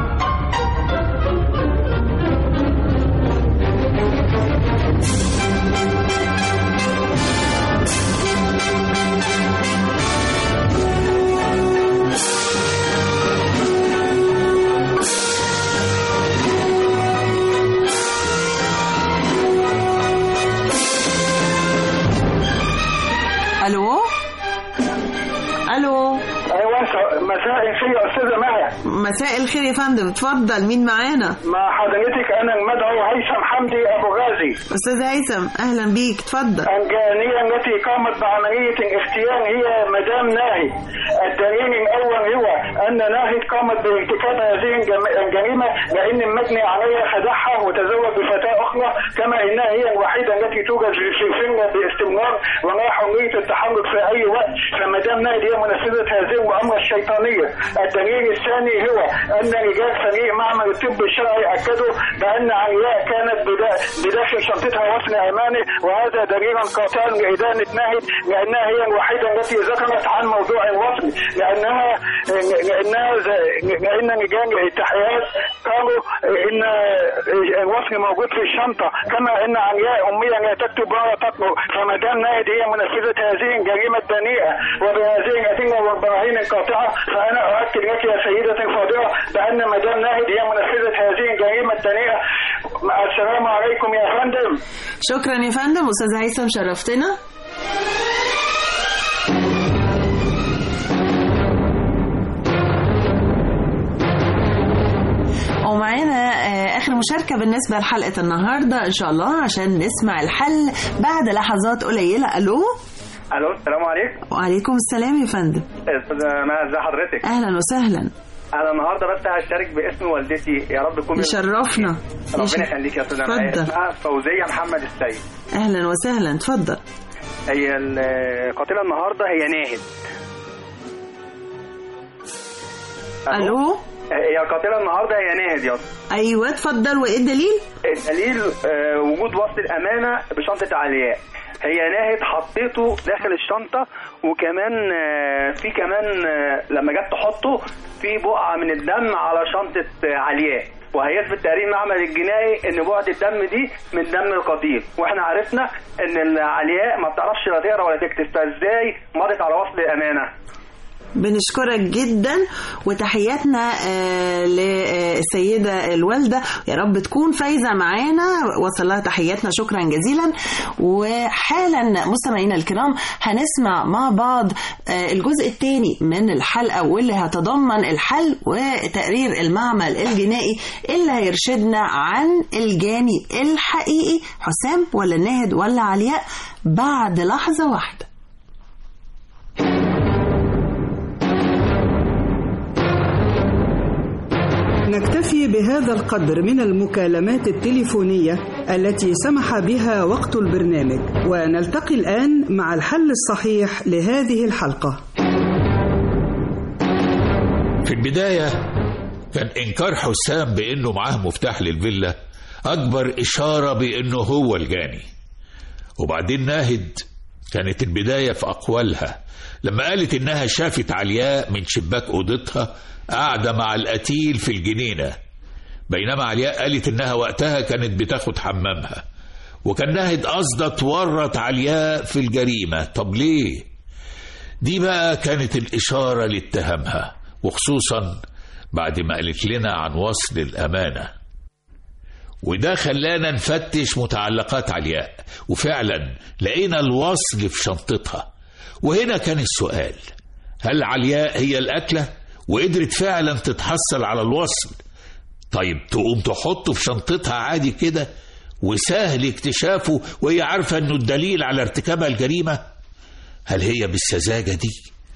ألو ألو ايوه مساء الخير يا استاذه مايا مساء الخير يا فندم اتفضل مين معانا مع حضرتك انا المدعو هيثم حمدي ابو غازي أستاذ هيثم أهلا بيك اتفضل الجانية التي قامت بعملية الاغتيال هي مدام ناهي الدليل الأول هو أن ناهي قامت بارتكاب هذه الجم- الجريمة لأن المجني عليها خدعها وتزوج بفتاة أخرى كما أنها هي الوحيدة التي توجد في سجن باستمرار ولا حرية التحرك في أي وقت فمدام ناهي هي منفذة هذه المؤامرة الشيطانية الدليل الثاني هو أن رجال فريق معمل الطب الشرعي أكدوا بأن علياء كانت بدا- بداخل شنطتها وصل أماني وهذا دليل قاطع لإدانة ناهد لأنها هي الوحيدة التي ذكرت عن موضوع الوصل لأنها لأنها ز- لأن رجال التحقيقات قالوا إن الوصل موجود في الشنطة كما أن علياء أمية لا تكتب ولا تقرأ فمدام ناهد هي منفذة هذه الجريمة الدنيئة وبهذه الأدلة والبراهين القاطعة فأنا أؤكد لك يا سيدتي الفاضلة بأن مدام ناهد هي منفذة هذه الجريمة الدنيئة السلام عليكم يا فندم شكرا يا فندم أستاذ هيثم شرفتنا ومعانا آه، آخر مشاركة بالنسبة لحلقة النهاردة إن شاء الله عشان نسمع الحل بعد لحظات قليلة ألو الو السلام عليكم وعليكم السلام يا فندم استاذ مها ازي حضرتك أهلا وسهلا انا النهارده بس هشترك باسم والدتي يا رب تكون يشرفنا ربنا يشرف- يخليك يا استاذ اتفضل. مها اسمها فوزيه محمد السيد أهلا وسهلا اتفضل هي القاتله النهارده هي ناهد ألو هي القاتله النهارده هي ناهد يا اسطى. أيوة اتفضل وإيه الدليل؟ الدليل آه، وجود وصل الامانه بشنطه علياء هي ناهد حطيته داخل الشنطه وكمان آه، في كمان آه، لما جت تحطه في بقعه من الدم على شنطه آه، علياء وهيثبت تقرير معمل الجنائي ان بعد الدم دي من دم القتيل واحنا عرفنا ان العلياء ما بتعرفش لا تقرا ولا تكتب فازاي مضت على وصل الامانه بنشكرك جدا وتحياتنا آه، للسيدة الوالدة يا رب تكون فايزة معانا وصل لها تحياتنا شكرا جزيلا وحالا مستمعينا الكرام هنسمع مع بعض آه، الجزء الثاني من الحلقة واللي هتضمن الحل وتقرير المعمل الجنائي اللي هيرشدنا عن الجاني الحقيقي حسام ولا ناهد ولا علياء بعد لحظة واحدة نكتفي بهذا القدر من المكالمات التليفونية التي سمح بها وقت البرنامج ونلتقي الآن مع الحل الصحيح لهذه الحلقة في البداية كان إنكار حسام بإنه معاه مفتاح للفيلا أكبر إشارة بإنه هو الجاني وبعدين ناهد كانت البداية في أقوالها لما قالت إنها شافت علياء من شباك أوضتها قاعدة مع القتيل في الجنينة بينما علياء قالت إنها وقتها كانت بتاخد حمامها وكان ناهد قصده تورط علياء في الجريمة طب ليه؟ دي بقى كانت الإشارة لاتهامها وخصوصا بعد ما قالت لنا عن وصل الأمانة وده خلانا نفتش متعلقات علياء وفعلا لقينا الوصل في شنطتها وهنا كان السؤال هل علياء هي الأكلة وقدرت فعلا تتحصل على الوصل طيب تقوم تحطه في شنطتها عادي كده وسهل اكتشافه وهي عارفة انه الدليل على ارتكابها الجريمة هل هي بالسذاجة دي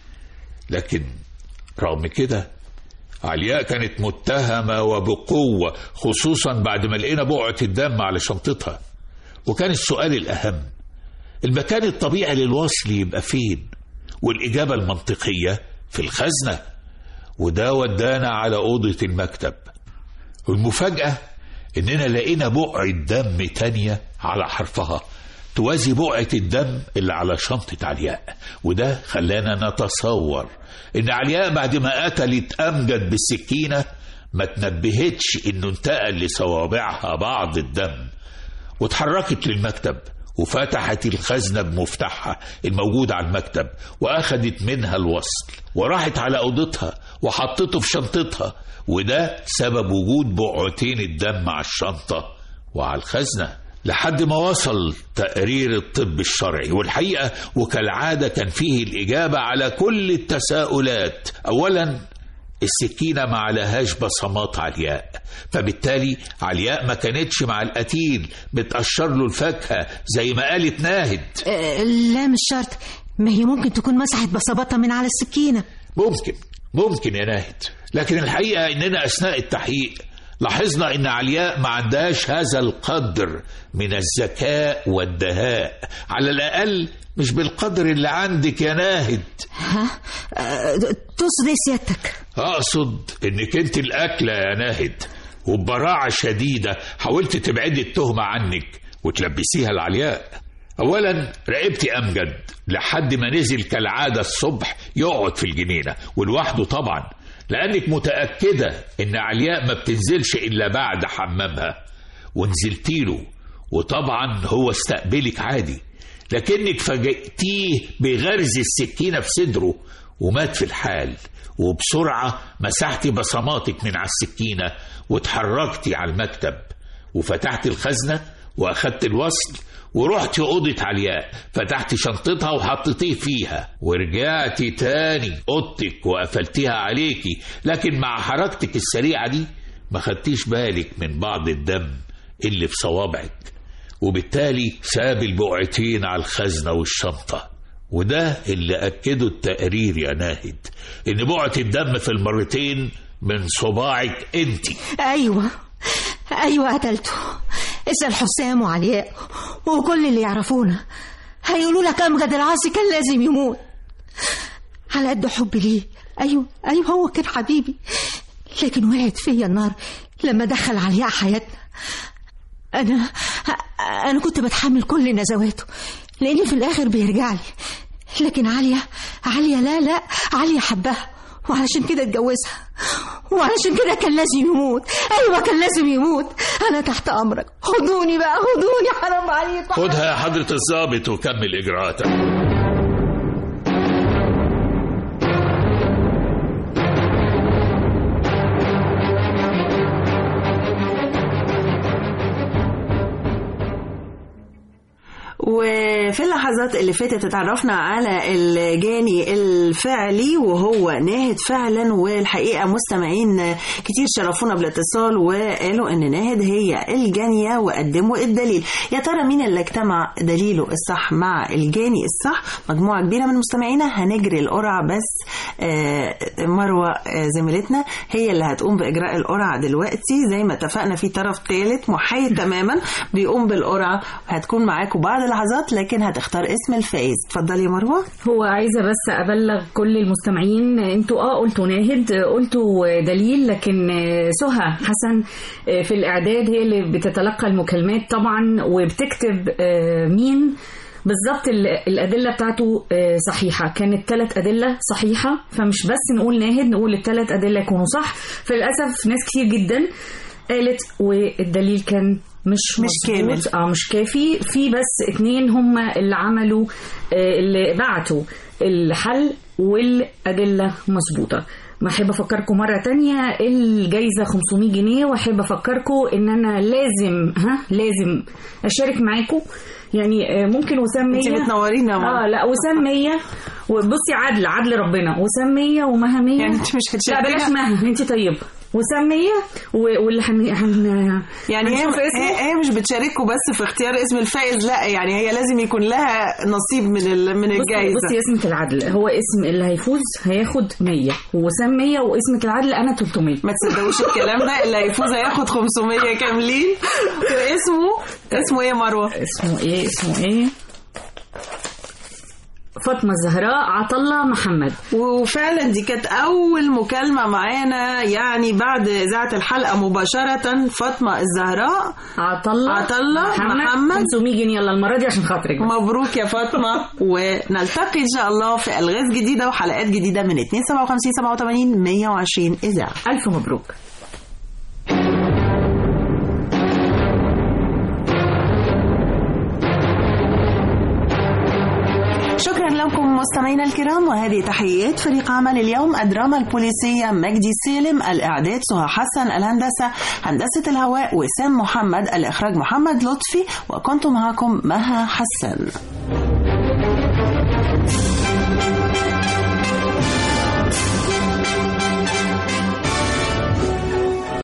لكن رغم كده علياء كانت متهمة وبقوة خصوصا بعد ما لقينا بقعة الدم على شنطتها وكان السؤال الأهم المكان الطبيعي للوصل يبقى فين والإجابة المنطقية في الخزنة وده ودانا على أوضة المكتب والمفاجأة إننا لقينا بقعة دم تانية على حرفها توازي بقعة الدم اللي على شنطة علياء وده خلانا نتصور إن علياء بعد ما قتلت أمجد بالسكينة ما تنبهتش إنه انتقل لصوابعها بعض الدم واتحركت للمكتب وفتحت الخزنة بمفتاحها الموجود على المكتب وأخدت منها الوصل وراحت على أوضتها وحطته في شنطتها وده سبب وجود بقعتين الدم على الشنطة وعلى الخزنة لحد ما وصل تقرير الطب الشرعي والحقيقة وكالعادة كان فيه الإجابة على كل التساؤلات أولا السكينة ما عليهاش بصمات علياء فبالتالي علياء ما كانتش مع القتيل بتقشر له الفاكهة زي ما قالت ناهد آه، لا مش شرط ما هي ممكن تكون مسحت بصباتها من على السكينة ممكن ممكن يا ناهد لكن الحقيقة إننا أثناء التحقيق لاحظنا إن علياء ما عندهاش هذا القدر من الذكاء والدهاء على الأقل مش بالقدر اللي عندك يا ناهد ها آه، تقصد ايه سيادتك أقصد إنك أنت الأكلة يا ناهد وببراعة شديدة حاولت تبعدي التهمة عنك وتلبسيها لعلياء أولا راقبتي أمجد لحد ما نزل كالعادة الصبح يقعد في الجنينة ولوحده طبعا لأنك متأكدة إن علياء ما بتنزلش إلا بعد حمامها ونزلتي له وطبعا هو استقبلك عادي لكنك فاجئتيه بغرز السكينة في صدره ومات في الحال وبسرعة مسحتي بصماتك من على السكينة واتحركتي على المكتب وفتحت الخزنة وأخدت الوصل ورحت أوضة علياء فتحت شنطتها وحطيتيه فيها ورجعتي تاني أوضتك وقفلتيها عليكي لكن مع حركتك السريعة دي ما خدتيش بالك من بعض الدم اللي في صوابعك وبالتالي ساب البقعتين على الخزنة والشنطة وده اللي أكده التقرير يا ناهد إن بقعة الدم في المرتين من صباعك أنت ايوه ايوه قتلته اسال حسام وعلياء وكل اللي يعرفونا هيقولوا لك امجد العاصي كان لازم يموت على قد حبي ليه ايوه ايوه هو كان حبيبي لكن ولعت فيا النار لما دخل علياء حياتنا انا انا كنت بتحمل كل نزواته لاني في الاخر بيرجع لي لكن عليا عليا لا لا عليا حبها وعلشان كده اتجوزها وعلشان كده كان لازم يموت ايوه كان لازم يموت انا تحت امرك خدوني بقى خدوني حرام عليكم خدها يا حضرة الضابط وكمل إجراءاتك وفي اللحظات اللي فاتت اتعرفنا على الجاني الفعلي وهو ناهد فعلا والحقيقة مستمعين كتير شرفونا بالاتصال وقالوا ان ناهد هي الجانية وقدموا الدليل يا ترى مين اللي اجتمع دليله الصح مع الجاني الصح مجموعة كبيرة من مستمعينا هنجري القرعة بس آه، مروة آه، زميلتنا هي اللي هتقوم بإجراء القرعة دلوقتي زي ما اتفقنا في طرف ثالث محايد تماما بيقوم بالقرعة هتكون معاكم بعد لحظات لكن هتختار اسم الفائز اتفضلي يا مروة هو عايزة بس أبلغ كل المستمعين انتوا اه قلتوا ناهد قلتوا دليل لكن سهى حسن في الإعداد هي اللي بتتلقى المكالمات طبعا وبتكتب آه، مين بالظبط ال- الأدلة بتاعته آه، صحيحة كانت ثلاث أدلة صحيحة فمش بس نقول ناهد نقول الثلاث أدلة يكونوا صح فللأسف ناس كتير جدا قالت والدليل كان مش مش مظبوط. كامل. اه مش كافي في بس اتنين هم اللي عملوا آه، اللي بعتوا الحل والأدلة مظبوطة احب افكركم مره تانية الجايزه 500 جنيه واحب افكركم ان انا لازم ها لازم اشارك معاكم يعني آه، ممكن وسام 100 انت بتنورينا يا ماما. اه لا وسام 100 وبصي عدل عدل ربنا وسام 100 ومها 100 يعني انت مش لا هتشاركينا؟ بلاش مها انت طيبه وسام 100 و- واللي هن هن يعني هي, هنشوف اسمه. هي, هي مش بتشاركوا بس في اختيار اسم الفائز لا يعني هي لازم يكون لها نصيب من ال- من بصي الجائزه بصي يا اسمة العدل هو اسم اللي هيفوز هياخد 100 وسام 100 واسمة العدل انا 300 ما تصدقوش الكلام ده اللي هيفوز هياخد 500 كاملين واسمه اسمه ايه يا مروه اسمه ايه اسمه ايه فاطمة الزهراء عطلة محمد وفعلا دي كانت أول مكالمة معانا يعني بعد إذاعة الحلقة مباشرة فاطمة الزهراء عطلة عطلة محمد, محمد 500 جنيه يلا المرة دي عشان خاطرك بس. مبروك يا فاطمة ونلتقي إن شاء الله في ألغاز جديدة وحلقات جديدة من 257 87 120 إذاعة ألف مبروك شكرا لكم مستمعينا الكرام وهذه تحيات فريق عمل اليوم الدراما البوليسية مجدي سالم الإعداد سهى حسن الهندسة هندسة الهواء وسام محمد الإخراج محمد لطفي وكنت معكم مها حسن